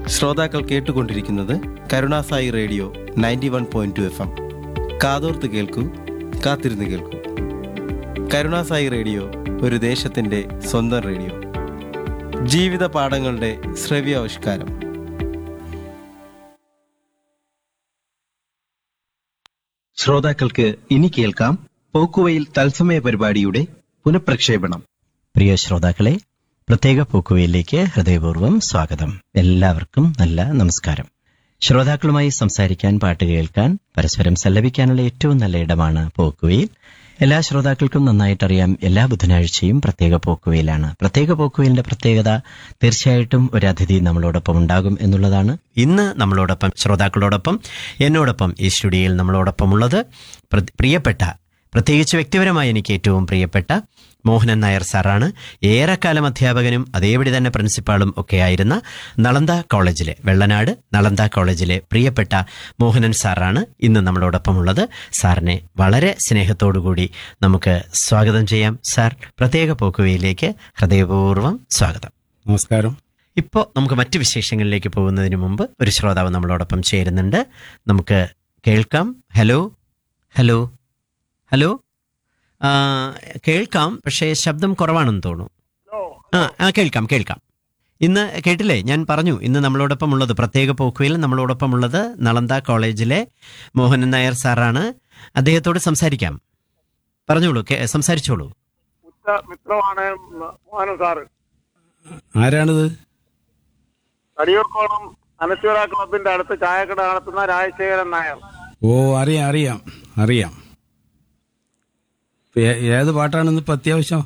ശ്രോതാക്കൾ കേട്ടുകൊണ്ടിരിക്കുന്നത് Karunasai radio ninety one point two F M കാതോർത്ത് കേൾക്കൂ കാത്തിരുന്ന് കേൾക്കൂ കരുണാസായി റേഡിയോ ഒരു ദേശത്തിൻ്റെ സ്വന്തം റേഡിയോ ജീവിത പാഠങ്ങളുടെ ശ്രവ്യാവിഷ്കാരം ശ്രോതാക്കൾക്ക് ഇനി കേൾക്കാം പോക്കുവയിൽ തത്സമയ പരിപാടിയുടെ പുനഃപ്രക്ഷേപണം പ്രിയ ശ്രോതാക്കളെ പ്രത്യേക പോക്കുവയിലേക്ക് ഹൃദയപൂർവ്വം സ്വാഗതം എല്ലാവർക്കും നല്ല നമസ്കാരം ശ്രോതാക്കളുമായി സംസാരിക്കാൻ പാട്ട് കേൾക്കാൻ പരസ്പരം സല്ലപിക്കാനുള്ള ഏറ്റവും നല്ല ഇടമാണ് പോക്കുവയിൽ എല്ലാ ശ്രോതാക്കൾക്കും നന്നായിട്ടറിയാം എല്ലാ ബുധനാഴ്ചയും പ്രത്യേക പോക്കുവയിലാണ് പ്രത്യേക പോക്കുവയിലിന്റെ പ്രത്യേകത തീർച്ചയായിട്ടും ഒരു അതിഥി നമ്മളോടൊപ്പം ഉണ്ടാകും എന്നുള്ളതാണ് ഇന്ന് നമ്മളോടൊപ്പം ശ്രോതാക്കളോടൊപ്പം എന്നോടൊപ്പം ഈ സ്റ്റുഡിയോയിൽ നമ്മളോടൊപ്പം ഉള്ളത് പ്ര- പ്രിയപ്പെട്ട പ്രത്യേകിച്ച് വ്യക്തിപരമായി എനിക്ക് ഏറ്റവും പ്രിയപ്പെട്ട മോഹനൻ നായർ സാറാണ് ഏറെക്കാലം അധ്യാപകനും അതേപടി തന്നെ പ്രിൻസിപ്പാളും ഒക്കെ ആയിരുന്ന നളന്ദ കോളേജിലെ വെള്ളനാട് നളന്ദ കോളേജിലെ പ്രിയപ്പെട്ട മോഹനൻ സാറാണ് ഇന്ന് നമ്മളോടൊപ്പം ഉള്ളത് സാറിനെ വളരെ സ്നേഹത്തോടുകൂടി നമുക്ക് സ്വാഗതം ചെയ്യാം സാർ പ്രത്യേക പോക്കുവയിലേക്ക് ഹൃദയപൂർവ്വം സ്വാഗതം നമസ്കാരം ഇപ്പോൾ നമുക്ക് മറ്റ് വിശേഷങ്ങളിലേക്ക് പോകുന്നതിന് മുമ്പ് ഒരു ശ്രോതാവ് നമ്മളോടൊപ്പം ചേരുന്നുണ്ട് നമുക്ക് കേൾക്കാം ഹലോ ഹലോ ഹലോ ആ, കേൾക്കാം പക്ഷേ ശബ്ദം കുറവാണെന്ന് തോന്നുന്നു ആ ആ കേൾക്കാം കേൾക്കാം ഇന്ന് കേട്ടില്ലേ ഞാൻ പറഞ്ഞു ഇന്ന് നമ്മളോടൊപ്പം ഉള്ളത് പ്രത്യേക പോക്കുവയിൽ നമ്മളോടൊപ്പം ഉള്ളത് നളന്ദ കോളേജിലെ മോഹനൻ നായർ സാറാണ് അദ്ദേഹത്തോട് സംസാരിക്കാം പറഞ്ഞോളൂ കേ- സംസാരിച്ചോളൂ ഉറ്റ മിത്രമാണ് മോഹനൻ സാറ് ആരാണിത് തടിയൂർക്കോണം അനശ്വര ക്ലബിന്റെ അടുത്ത് ചായക്കട നടത്തുന്ന രാജശേഖരൻ നായർ ഓ അറിയാം അറിയാം അറിയാം ഇപ്പൊ ഏ- ഏത് പാട്ടാണ് ഇന്നിപ്പോ അത്യാവശ്യം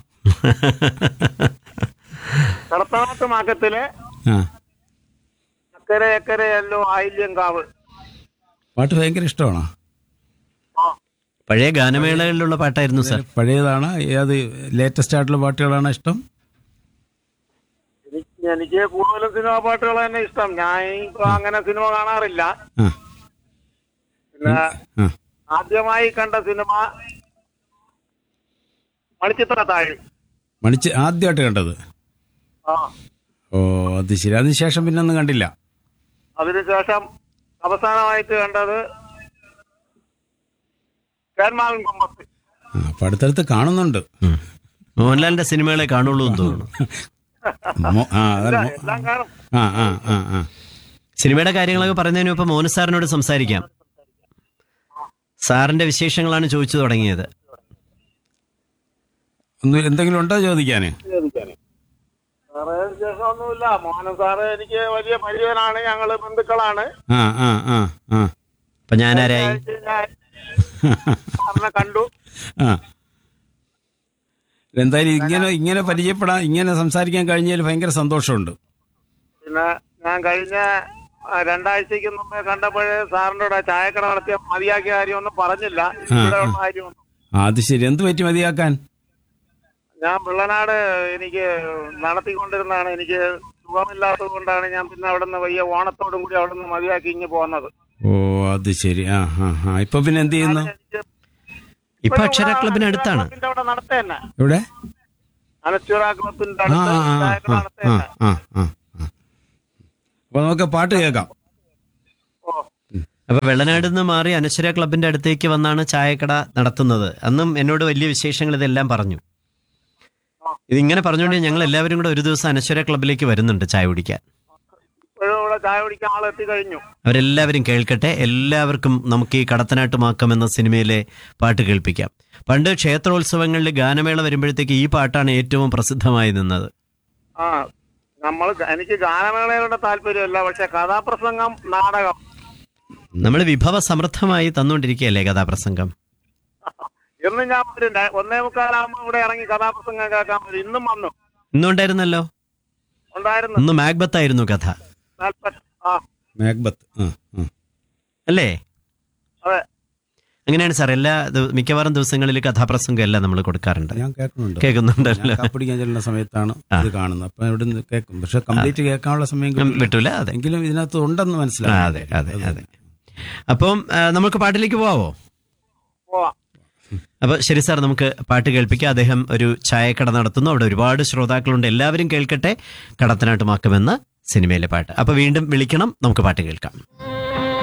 കടത്തനാട്ട് മാക്കത്തിലെ ആ അക്കരെ അക്കരെയല്ലോ ആയില്യം കാവ് പാട്ട് ഭയങ്കര ഇഷ്ടമാണോ ആ പഴയ ഗാനമേളകളിലുള്ള പാട്ടായിരുന്നു സാർ പഴയതാണ് ഏത് ലേറ്റസ്റ്റ് ആയിട്ടുള്ള പാട്ടുകളാണ് ഇഷ്ടം എനിക്ക് എനിക്ക് കൂടുതലും സിനിമ പാട്ടുകൾ തന്നെ ഇഷ്ടം ഞാൻ ഇപ്പൊ അങ്ങനെ സിനിമ കാണാറില്ല ആ പിന്നെ ആ ആദ്യമായി കണ്ട സിനിമ മണിച്ചിത്ര താഴ് മണിച്ച് ആദ്യമായിട്ട് കണ്ടത് ആ ഓ അത് ശരി അതിനുശേഷം പിന്നെ ഒന്നും കണ്ടില്ല അതിനുശേഷം അവസാനമായിട്ട് കണ്ടത് കേന്മാവിൻ കൊമ്പത്ത് ആ അപ്പൊ അടുത്തടുത്ത് കാണുന്നുണ്ട് ഉം. മോഹൻലാലിന്റെ സിനിമകളെ കാണുള്ളൂ എന്ന് തോന്നുന്നു മോ- ആ അതല്ല മോ- എല്ലാം കാണും ആ ആ ആ ആ സിനിമയുടെ കാര്യങ്ങളൊക്കെ പറയുന്നതിന് മുമ്പ് മോഹൻ സാറിനോട് സംസാരിക്കാം സാറിന്റെ വിശേഷങ്ങളാണ് ചോദിച്ചു തുടങ്ങിയത് ഒന്ന് എന്തെങ്കിലും ഉണ്ടോ ചോദിക്കാന് സാറേ വിശേഷമൊന്നുമില്ല മോഹനൻ സാറ് എനിക്ക് വലിയ പരിചയനാണ് ഞങ്ങള് ബന്ധുക്കളാണ് ആ ആ ആ ആ അപ്പൊ ഞാനാരായി ഞാൻ സാറിനെ കണ്ടു ആ എന്തായാലും ഇങ്ങനെ ഇങ്ങനെ പരിചയപ്പെടാൻ ഇങ്ങനെ സംസാരിക്കാൻ കഴിഞ്ഞാൽ ഭയങ്കര സന്തോഷമുണ്ട് പിന്നെ ഞാൻ കഴിഞ്ഞ ആ, രണ്ടാഴ്ചക്ക് മുമ്പേ കണ്ടപ്പോഴേ സാറിന്റെ കൂടെ ചായക്കട നടത്തിയ മതിയാക്കിയ കാര്യമൊന്നും പറഞ്ഞില്ല ഇവിടെയുള്ള കാര്യമൊന്നും ആ അത് ശരി എന്ത് പറ്റി മതിയാക്കാൻ ഞാൻ പിള്ളനാട് എനിക്ക് നടത്തിക്കൊണ്ടിരുന്നതാണ് എനിക്ക് സുഖമില്ലാത്തത് കൊണ്ടാണ് ഞാൻ പിന്നെ അവിടെ നിന്ന് വയ്യ ഓണത്തോടും കൂടി അവിടെ നിന്ന് മതിയാക്കി ഇങ്ങ് പോകുന്നത് ഓ അത് ശരി ആ ആ ആ ഇപ്പൊ പിന്നെ എന്ത് ചെയ്യുന്നു എനിക്ക് ഇപ്പൊ അക്ഷര ക്ലബിന് അടുത്താണ് ക്ലബിന്റെ അവിടെ നടത്ത തന്നെ എവിടെ അനശ്വര ക്ലബിന്റെ ആ അടുത്ത് ആ ആ ചായക്കട ആ നടത്ത ആ തന്നെ ആ ആ ആ. അപ്പൊ നമുക്ക് പാട്ട് കേൾക്കാം ഓ അപ്പൊ വെള്ളനാട് നിന്ന് മാറി അനശ്വര ക്ലബിന്റെ അടുത്തേക്ക് വന്നാണ് ചായക്കട നടത്തുന്നത് അന്നും എന്നോട് വലിയ വിശേഷങ്ങൾ ഇതെല്ലാം പറഞ്ഞു ഇതിങ്ങനെ പറഞ്ഞുകൊണ്ട് ഞങ്ങൾ എല്ലാവരും കൂടെ ഒരു ദിവസം അനശ്വര ക്ലബിലേക്ക് വരുന്നുണ്ട് ചായ കുടിക്കാൻ ഇപ്പോഴും ഇവിടെ ചായ കുടിക്കാൻ ആൾ എത്തിക്കഴിഞ്ഞു അവരെല്ലാവരും കേൾക്കട്ടെ എല്ലാവർക്കും നമുക്ക് ഈ കടത്തനാട്ടുമാക്കം എന്ന സിനിമയിലെ പാട്ട് കേൾപ്പിക്കാം പണ്ട് ക്ഷേത്രോത്സവങ്ങളിൽ ഗാനമേള വരുമ്പോഴത്തേക്ക് ഈ പാട്ടാണ് ഏറ്റവും പ്രസിദ്ധമായി നിന്നത് ആ നമ്മൾ എനിക്ക് ഗാനമേളയോടെ താല്പര്യമല്ല പക്ഷെ കഥാപ്രസംഗം നാടകം നമ്മൾ വിഭവ സമൃദ്ധമായി തന്നുകൊണ്ടിരിക്കുകയല്ലേ കഥാപ്രസംഗം ഇന്ന് ഞാൻ വരും ര- ഒന്നേ മുക്കാലാകുമ്പോൾ ഇവിടെ ഇറങ്ങി കഥാപ്രസംഗം കേൾക്കാൻ വരും ഇന്നും വന്നു ഇന്നുണ്ടായിരുന്നല്ലോ ഉണ്ടായിരുന്നു ഇന്ന് മാഗ്ബത്ത് ആയിരുന്നു കഥ നാൽപ്പത് ആ മാക്ബത്ത് ആ ആ അല്ലേ അതെ അങ്ങനെയാണ് സാർ എല്ലാ ദിവ- മിക്കവാറും ദിവസങ്ങളിൽ കഥാപ്രസംഗം എല്ലാം നമ്മൾ കൊടുക്കാറുണ്ട് ഞാൻ കേൾക്കുന്നുണ്ട് കേൾക്കുന്നുണ്ടല്ലോ ഞാൻ കാപ്പിടിക്കാൻ ചെല്ലുന്ന സമയത്താണ് ആ. ഇത് കാണുന്നത് അപ്പൊ ഇവിടെ നിന്ന് കേൾക്കും പക്ഷെ കംപ്ലീറ്റ് കേൾക്കാനുള്ള സമയം കിട്ടില്ല. വിട്ടൂല അതെ എങ്കിലും ഇതിനകത്ത് ഉണ്ടെന്ന് ആ, മനസ്സിലായി അതെ അതെ അതെ അപ്പം ആ, നമുക്ക് പാട്ടിലേക്ക് പോവാവോ പോവാം അപ്പൊ ശരി സാർ നമുക്ക് പാട്ട് കേൾപ്പിക്കാം അദ്ദേഹം ഒരു ചായക്കട നടത്തുന്നു അവിടെ ഒരുപാട് ശ്രോതാക്കളുണ്ട് എല്ലാവരും കേൾക്കട്ടെ കടത്തനാട്ടുമാക്കുമെന്ന സിനിമയിലെ പാട്ട് അപ്പൊ വീണ്ടും വിളിക്കണം നമുക്ക് പാട്ട് കേൾക്കാം